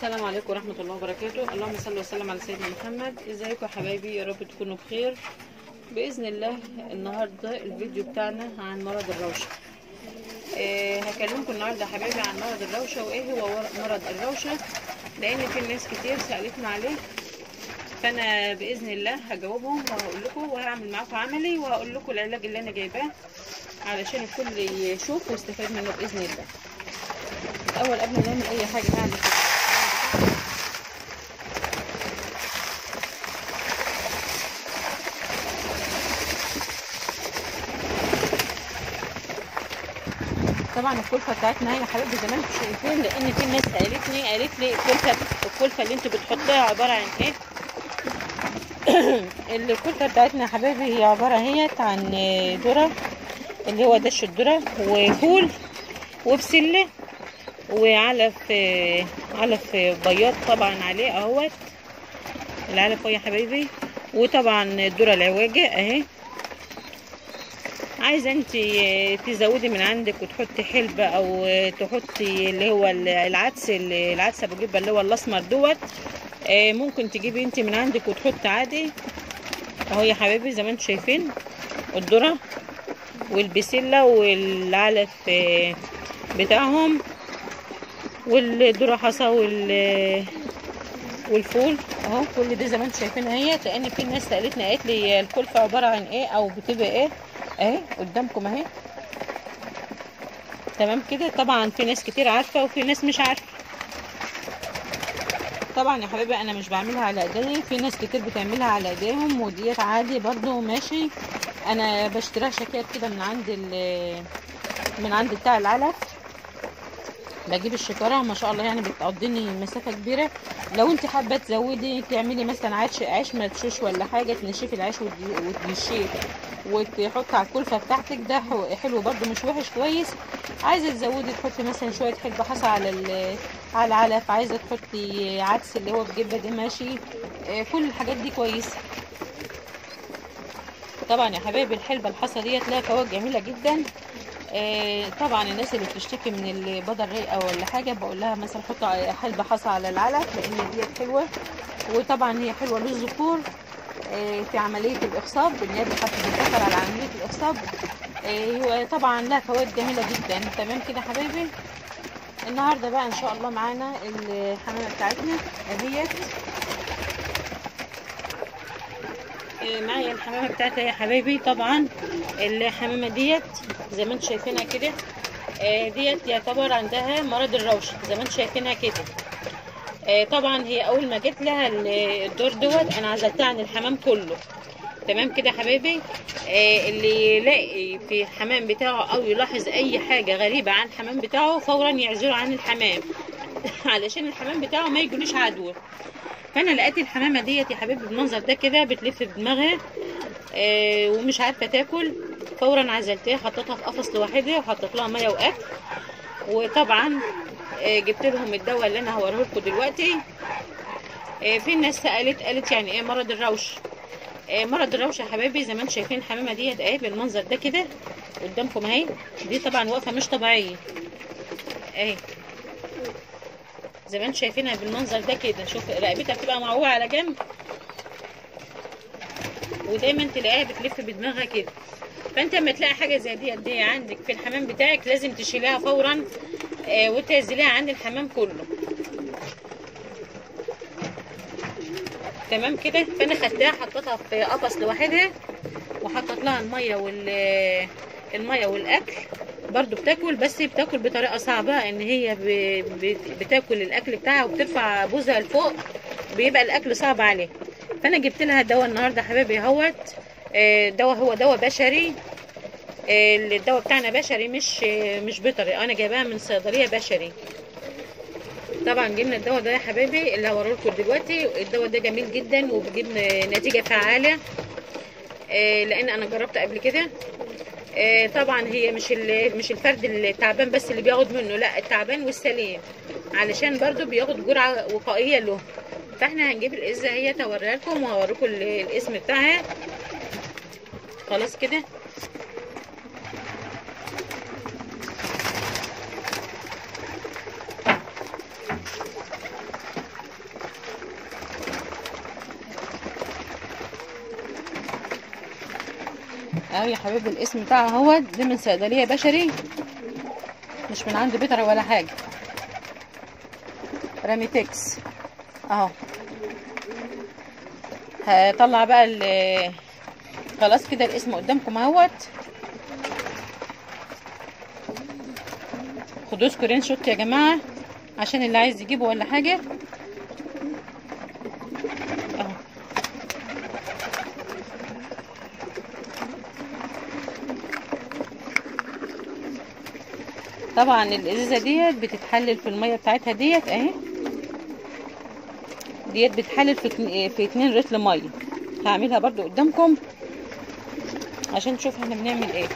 السلام عليكم ورحمة الله وبركاته اللهم صل وسلم على سيدنا محمد ازيكم يا حبايبي يا رب تكونوا بخير بإذن الله النهاردة الفيديو بتاعنا عن مرض الروشة آه هكلمكم النهاردة يا حبايبي عن مرض الروشة وايه هو مرض الروشة لأن في ناس كتير سألتنا عليه فأنا بإذن الله هجاوبهم وهقول لكم وهعمل معاكم عملي وهقول لكم العلاج اللي أنا جايباه علشان الكل يشوف ويستفاد منه بإذن الله الأول قبل ما نعمل أي حاجة نعمل طبعا الكلفه بتاعتنا هي يا حبايبي زي ما انتم شايفين لان في ناس سالتني قالت لي الكلفه الكلفه اللي انتوا بتحطوها عباره عن ايه الكلفه بتاعتنا يا حبايبي هي عباره هيت عن ذره اللي هو دش الذره وفول وبسله وعلف علف بياض طبعا عليه اهوت العلف يا حبايبي وطبعا الذره العواجه اهي عايزه انت تزودي من عندك وتحطي حلبة او تحطي اللي هو العدس العدس ابو جبه اللي هو الاسمر دوت ممكن تجيبي انت من عندك وتحطي عادي اهو يا حبايبي زي ما انتم شايفين الذره والبسله والعلف بتاعهم والذره حصى وال والفول اهو كل ده زي ما انتم شايفين اهي لان في ناس سالتني قالت لي الكلفه عباره عن ايه او بتبقى ايه اهي قدامكم اهي تمام كده طبعا في ناس كتير عارفه وفي ناس مش عارفه طبعا يا حبايبي انا مش بعملها على ايدي في ناس كتير بتعملها على ايديهم وديت عادي برضو ماشي انا بشتريها شكايات كده من عند من عند بتاع العلف بجيب الشكاره ما شاء الله يعني بتقضيني مسافه كبيره لو انت حابه تزودي تعملي مثلا عيش عيش مدشوش ولا حاجه تنشفي العيش وتنشيه وتحطي على الكلفه بتاعتك ده حلو برده مش وحش كويس عايزه تزودي تحطي مثلا شويه حلبه حصى على على العلف عايزه تحطي عدس اللي هو بجبه ده ماشي كل الحاجات دي كويسه طبعا يا حبايبي الحلبه الحصى ديت لها فوائد جميله جدا آه طبعا الناس اللي بتشتكي من البدر رايقه ولا حاجه بقول لها مثلا حط حلبه حصى على العلف لان ديت حلوه وطبعا هي حلوه للذكور آه في عمليه الاخصاب ان هي بتحفز الذكر على عمليه الاخصاب آه طبعا لها فوائد جميله جدا تمام كده يا حبايبي النهارده بقى ان شاء الله معانا الحمامه بتاعتنا اهيت معايا الحمامه بتاعتي يا حبايبي طبعا الحمامه ديت زي ما انتم شايفينها كده ديت يعتبر عندها مرض الروش زي ما انتم شايفينها كده طبعا هي اول ما جت لها الدور دوت انا عزلتها عن الحمام كله تمام كده يا حبايبي اللي يلاقي في الحمام بتاعه او يلاحظ اي حاجه غريبه عن الحمام بتاعه فورا يعزله عن الحمام علشان الحمام بتاعه ما يجيلوش عدوى فانا لقيت الحمامه ديت يا حبيبي بالمنظر ده كده بتلف بدماغها آه ومش عارفه تاكل فورا عزلتها حطيتها في قفص لوحدها وحطيت لها ميه واكل وطبعا آه جبت لهم الدواء اللي انا هوريه لكم دلوقتي آه في ناس سالت قالت يعني ايه مرض الروش آه مرض الروش يا حبايبي زي ما انتم شايفين الحمامه ديت اهي بالمنظر ده كده قدامكم اهي دي طبعا واقفه مش طبيعيه اهي زي ما انتم شايفينها بالمنظر ده كده شوف رقبتها بتبقى معوجه على جنب ودايما تلاقيها بتلف بدماغها كده فانت لما تلاقي حاجه زي دي دي عندك في الحمام بتاعك لازم تشيليها فورا آه وتنزليها عند الحمام كله تمام كده فانا خدتها حطيتها في قفص لوحدها وحطيت لها الميه وال الميه والاكل برضو بتاكل بس بتاكل بطريقه صعبه ان هي بتاكل الاكل بتاعها وبترفع بوزها لفوق بيبقى الاكل صعب عليها فانا جبت لها الدواء النهارده حبايبي اهوت دواء هو دواء بشري الدواء بتاعنا بشري مش مش بيطري انا جايباها من صيدليه بشري طبعا جبنا الدواء ده يا حبايبي اللي هوريه لكم دلوقتي الدواء ده جميل جدا وبيجيب نتيجه فعاله لان انا جربت قبل كده آه طبعا هي مش مش الفرد التعبان بس اللي بياخد منه لا التعبان والسليم علشان برضو بياخد جرعه وقائيه له فاحنا هنجيب الازازه هي اوريها لكم وهوريكم الاسم بتاعها خلاص كده اهو يا حبيبي الاسم بتاعها هو ده من صيدليه بشري مش من عند بيتر ولا حاجه راميتكس اهو هطلع بقى ال خلاص كده الاسم قدامكم اهوت خدوا سكرين شوت يا جماعه عشان اللي عايز يجيبه ولا حاجه اهو طبعا الازازه ديت بتتحلل في الميه بتاعتها ديت اهي ديت بتحلل في اتنين- في 2 لتر ميه هعملها برضو قدامكم عشان نشوف احنا بنعمل ايه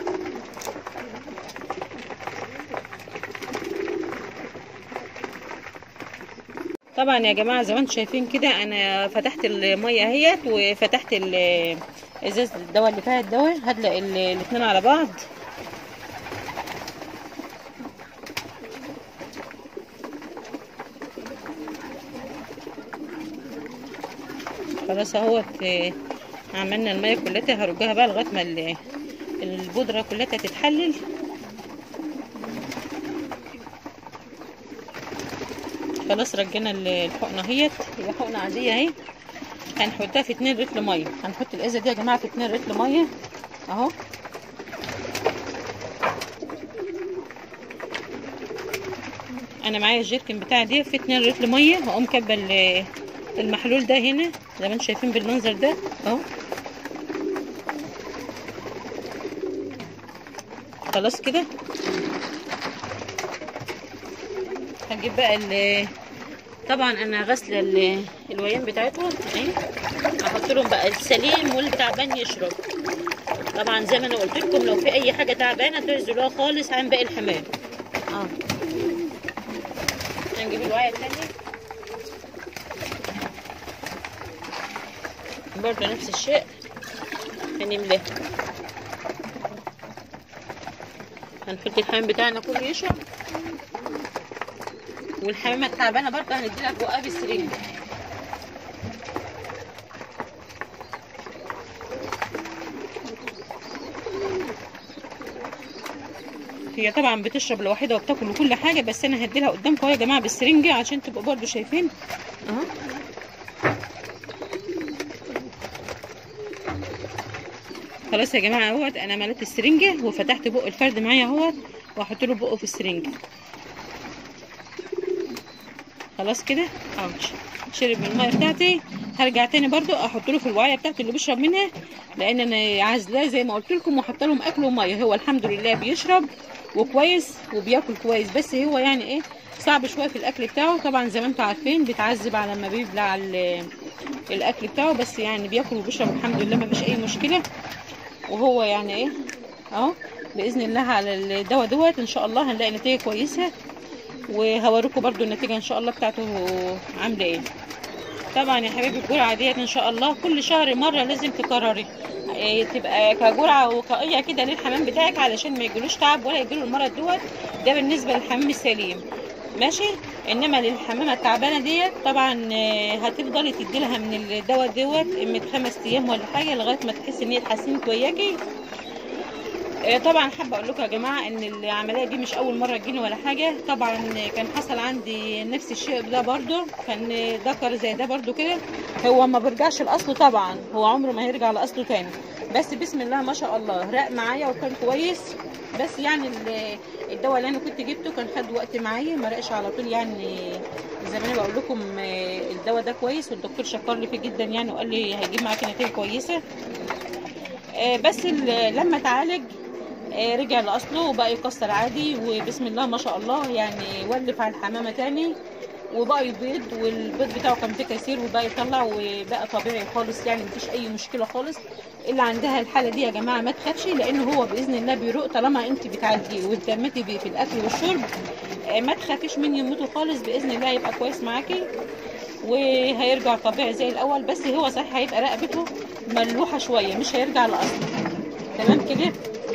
طبعا يا جماعه زي ما انتم شايفين كده انا فتحت الميه اهيت وفتحت ال- ازازه الدواء اللي فيها الدواء هدلق ال- الاتنين على بعض خلاص اهوت آه، عملنا الميه كلها هرجها بقى لغايه ما ال- البودره كلها تتحلل خلاص رجينا ال- الحقنه اهيت هي حقنه عاديه اهي هنحطها في 2 لتر ميه هنحط الازازه دي يا جماعه في 2 لتر ميه اهو انا معايا الجيركن بتاعي دي في 2 لتر ميه هقوم كبه ال- المحلول ده هنا زي ما انتم شايفين بالمنظر ده اهو خلاص كده هجيب بقى ال طبعا انا غاسله ال- الويان بتاعتهم اهي احط لهم بقى السليم والتعبان يشرب طبعا زي ما انا قلت لكم لو في اي حاجه تعبانه تعزلوها خالص عن باقي الحمام اه هنجيب الوعي التاني برضه نفس الشيء هنملاه هنحط الحمام بتاعنا كله يشرب والحمامة التعبانة برضه هنديلها بقها بالسرنجة هي طبعا بتشرب لوحدها وبتاكل وكل حاجة بس انا هديلها قدامكم يا جماعة بالسرنجة عشان تبقوا برضه شايفين اهو خلاص يا جماعة اهوت انا مليت السرنجة وفتحت بق الفرد معايا اهوت واحط له بقه في السرنجة خلاص كده اهو شرب من الميه بتاعتي هرجع تاني برضو احط له في الوعيه بتاعتي اللي بيشرب منها لان انا عازلاه زي ما قلت لكم وحاطه لهم اكل وميه هو الحمد لله بيشرب وكويس وبياكل كويس بس هو يعني ايه صعب شويه في الاكل بتاعه طبعا زي ما انتم عارفين بيتعذب على ما بيبلع ال- الاكل بتاعه بس يعني بياكل وبيشرب الحمد لله ما فيش اي مشكله وهو يعني ايه اهو باذن الله على الدواء دوت ان شاء الله هنلاقي نتيجه كويسه وهوريكم برضو النتيجه ان شاء الله بتاعته عامله ايه طبعا يا حبيبي الجرعه ديت ان شاء الله كل شهر مره لازم تكرري إيه، تبقى كجرعه وقائيه كده للحمام بتاعك علشان ما يجيلوش تعب ولا يجيله المرض دوت ده بالنسبه للحمام السليم ماشي انما للحمامه التعبانه ديت طبعا آه، هتفضلي تدي لها من الدواء دوت من خمس ايام ولا حاجه لغايه ما تحسي ان هي اتحسنت وياكي آه، طبعا حابه اقول لكم يا جماعه ان العمليه دي مش اول مره تجيني ولا حاجه طبعا كان حصل عندي نفس الشيء ده برضو كان ذكر زي ده برضو كده هو ما بيرجعش لاصله طبعا هو عمره ما هيرجع لاصله تاني بس بسم الله ما شاء الله راق معايا وكان كويس بس يعني ال- الدواء اللي انا كنت جبته كان خد وقت معايا ما رقش على طول يعني زي ما انا بقول لكم آه، الدواء ده كويس والدكتور شكر لي فيه جدا يعني وقال لي هيجيب معاكي نتيجه كويسه آه، بس ال- لما اتعالج آه، رجع لاصله وبقى يكسر عادي وبسم الله ما شاء الله يعني ولف على الحمامه تاني وبقى يبيض والبيض بتاعه كان فيه كثير وبقى يطلع وبقى طبيعي خالص يعني مفيش اي مشكله خالص اللي عندها الحاله دي يا جماعه ما تخافش لان هو باذن الله بيروق طالما انت بتعالجيه واهتمتي بيه في الاكل والشرب آه، ما تخافيش من يموتوا خالص باذن الله هيبقى كويس معاكي وهيرجع طبيعي زي الاول بس هو صحيح هيبقى رقبته ملوحه شويه مش هيرجع لاصله تمام كده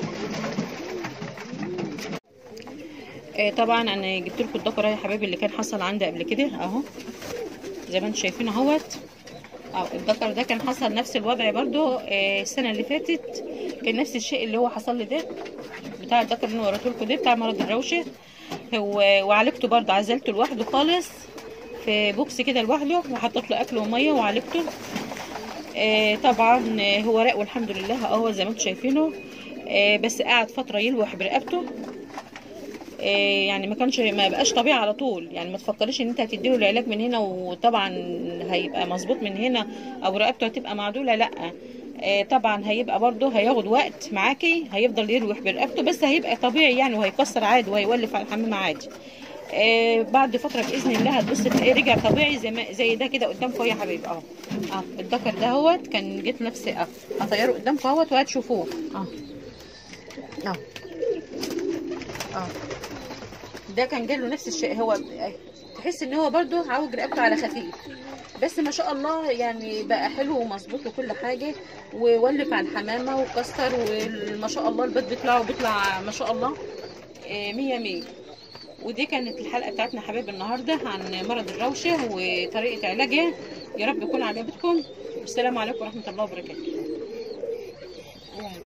آه، طبعا انا جبت لكم الدكر يا حبايبي اللي كان حصل عندي قبل كده اهو زي ما انتم شايفين اهوت اهو الدكر ده كان حصل نفس الوضع برضو آه، السنه اللي فاتت كان نفس الشيء اللي هو حصل لي ده بتاع الذكر اللي وريته لكم ده بتاع مرض الروشه هو وعالجته برضه عزلته لوحده خالص في بوكس كده لوحده وحطيت له اكل وميه وعالجته آه طبعا آه، هو راق والحمد لله اهو زي ما انتم شايفينه آه بس قعد فتره يلوح برقبته آه، يعني ما كانش ما بقاش طبيعي على طول يعني ما تفكريش ان انت هتديله العلاج من هنا وطبعا هيبقى مظبوط من هنا او رقبته هتبقى معدوله لا آه، طبعا هيبقى برضه هياخد وقت معاكي هيفضل يروح برقبته بس هيبقى طبيعي يعني وهيكسر عادي وهيولف على الحمام عادي آه، بعد فتره باذن الله هتبص تلاقيه رجع طبيعي زي ما زي ده كده قدامكم يا حبيبي اه اه الذكر دهوت كان جيت نفس اه هطيره قدامكم اهوت وهتشوفوه اه اه اه ده كان جاله نفس الشيء هو تحس ان هو برضه عوج رقبته على خفيف بس ما شاء الله يعني بقى حلو ومظبوط وكل حاجه وولف على الحمامه وكسر وما شاء الله البيض بيطلع وبيطلع ما شاء الله آه، مية مية ودي كانت الحلقه بتاعتنا حبايب النهارده عن مرض الروشه وطريقه علاجها يا رب يكون عجبتكم والسلام عليكم ورحمه الله وبركاته